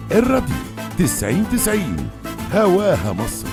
الراديو تسعين تسعين هواها مصر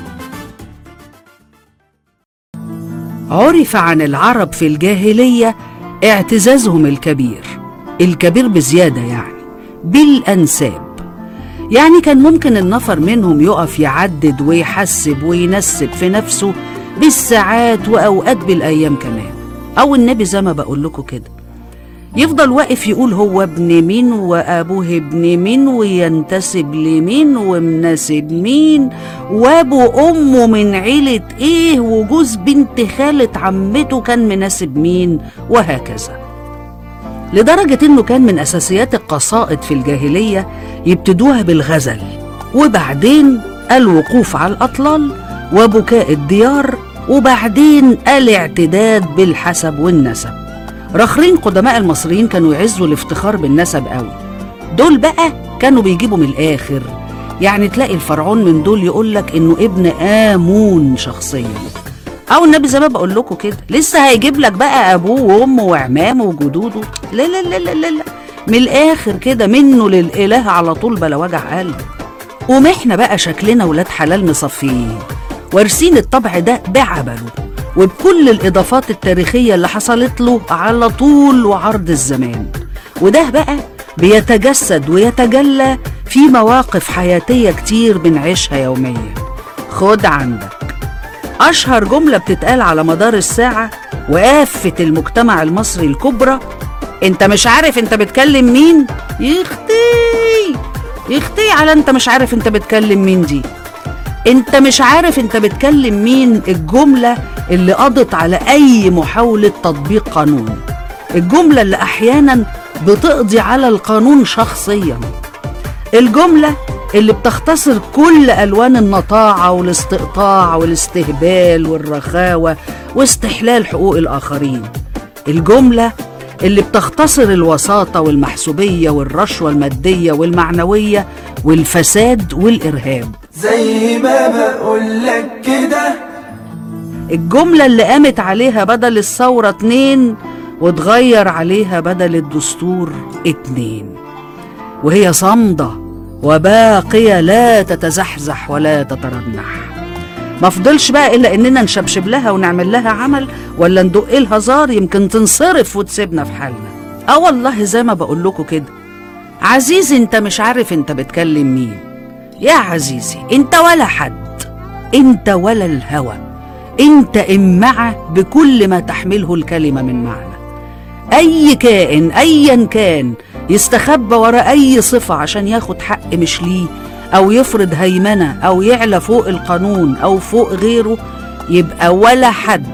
عرف عن العرب في الجاهلية اعتزازهم الكبير الكبير بزيادة يعني بالأنساب يعني كان ممكن النفر منهم يقف يعدد ويحسب وينسب في نفسه بالساعات وأوقات بالأيام كمان أو النبي زي ما بقول لكم كده يفضل واقف يقول هو ابن مين وابوه ابن مين وينتسب لمين ومناسب مين وابو امه من عيلة ايه وجوز بنت خالة عمته كان مناسب مين وهكذا لدرجة انه كان من اساسيات القصائد في الجاهلية يبتدوها بالغزل وبعدين الوقوف على الاطلال وبكاء الديار وبعدين الاعتداد بالحسب والنسب رخرين قدماء المصريين كانوا يعزوا الافتخار بالنسب قوي دول بقى كانوا بيجيبوا من الاخر يعني تلاقي الفرعون من دول يقول لك انه ابن امون شخصيا او النبي زي ما بقول لكم كده لسه هيجيب لك بقى ابوه وامه وعمامه وجدوده لا لا لا لا لا, لا. من الاخر كده منه للاله على طول بلا وجع قلب قوم احنا بقى شكلنا ولاد حلال مصفيين وارسين الطبع ده بعبله وبكل الإضافات التاريخية اللي حصلت له على طول وعرض الزمان وده بقى بيتجسد ويتجلى في مواقف حياتية كتير بنعيشها يوميا خد عندك أشهر جملة بتتقال على مدار الساعة وآفة المجتمع المصري الكبرى انت مش عارف انت بتكلم مين يختي يختي على انت مش عارف انت بتكلم مين دي انت مش عارف انت بتكلم مين الجملة اللي قضت على اي محاولة تطبيق قانون الجملة اللي احيانا بتقضي على القانون شخصيا الجملة اللي بتختصر كل الوان النطاعة والاستقطاع والاستهبال والرخاوة واستحلال حقوق الاخرين الجملة اللي بتختصر الوساطة والمحسوبية والرشوة المادية والمعنوية والفساد والإرهاب زي ما بقولك كده الجملة اللي قامت عليها بدل الثورة اتنين وتغير عليها بدل الدستور اتنين وهي صامدة وباقية لا تتزحزح ولا تترنح ما فضلش بقى إلا إننا نشبشب لها ونعمل لها عمل ولا ندق لها زار يمكن تنصرف وتسيبنا في حالنا اه والله زي ما بقول لكم كده عزيزي انت مش عارف انت بتكلم مين يا عزيزي انت ولا حد انت ولا الهوى انت امعة بكل ما تحمله الكلمة من معنى اي كائن ايا كان يستخبى ورا اي صفة عشان ياخد حق مش ليه او يفرض هيمنة او يعلى فوق القانون او فوق غيره يبقى ولا حد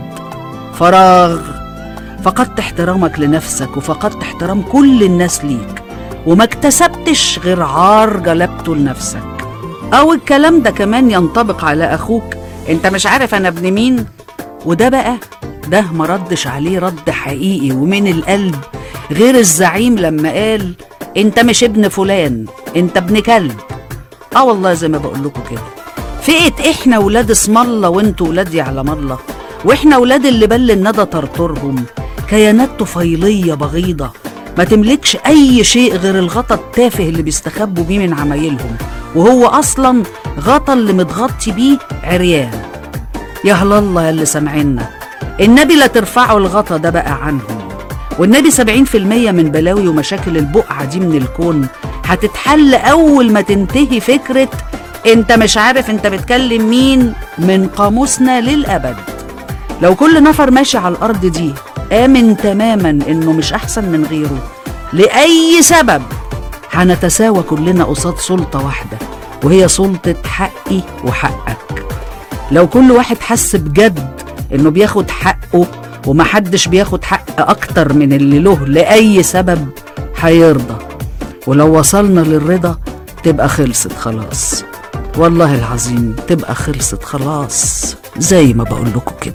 فراغ فقدت احترامك لنفسك وفقدت احترام كل الناس ليك وما اكتسبتش غير عار جلبته لنفسك او الكلام ده كمان ينطبق على اخوك انت مش عارف انا ابن مين وده بقى ده ما ردش عليه رد حقيقي ومن القلب غير الزعيم لما قال انت مش ابن فلان انت ابن كلب اه والله زي ما بقول لكم كده فئت احنا ولاد اسم الله وانتوا ولاد يعلم الله واحنا ولاد اللي بل الندى طرطرهم كيانات طفيليه بغيضه ما تملكش اي شيء غير الغطا التافه اللي بيستخبوا بيه من عمايلهم وهو اصلا غطا اللي متغطي بيه عريان يا هلا الله يا اللي سامعينا النبي لا ترفعوا الغطا ده بقى عنهم والنبي سبعين في المية من بلاوي ومشاكل البقعة دي من الكون هتتحل أول ما تنتهي فكرة انت مش عارف انت بتكلم مين من قاموسنا للأبد لو كل نفر ماشي على الأرض دي آمن تماما إنه مش أحسن من غيره لأي سبب هنتساوى كلنا قصاد سلطة واحدة وهي سلطة حقي وحقك لو كل واحد حس بجد إنه بياخد حقه ومحدش بياخد حق أكتر من اللي له لأي سبب هيرضى ولو وصلنا للرضا تبقى خلصت خلاص والله العظيم تبقى خلصت خلاص زي ما بقول لكم كده